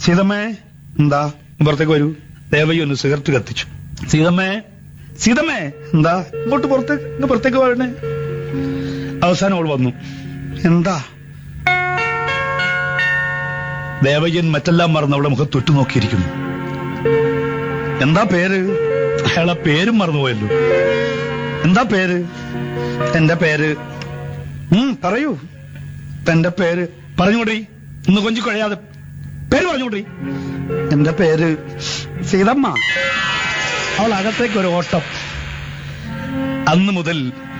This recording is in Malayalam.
സീതമ്മേ എന്താ പുറത്തേക്ക് വരൂ ദേവയി ഒന്ന് സിഗരറ്റ് കത്തിച്ചു സീതമ്മേ സീതമ്മേ എന്താ ഇങ്ങോട്ട് പുറത്തേക്ക് ഇങ്ങ് പുറത്തേക്ക് വരണേ അവസാനം അവൾ വന്നു എന്താ ദേവയ്യൻ മറ്റെല്ലാം മറന്ന് അവളുടെ മുഖത്ത് തൊട്ടുനോക്കിയിരിക്കുന്നു എന്താ പേര് അയാളെ പേരും മറന്നുപോയല്ലോ എന്താ പേര് എന്റെ പേര് ഉം പറയൂ എന്റെ പേര് പറഞ്ഞുകൊണ്ടി ഇന്ന് കൊഞ്ചു കഴിയാതെ പേര് പറഞ്ഞുകൊണ്ടി എന്റെ പേര് സീതമ്മ അവൾ അകത്തേക്ക് ഒരു ഓട്ടം അന്ന് മുതൽ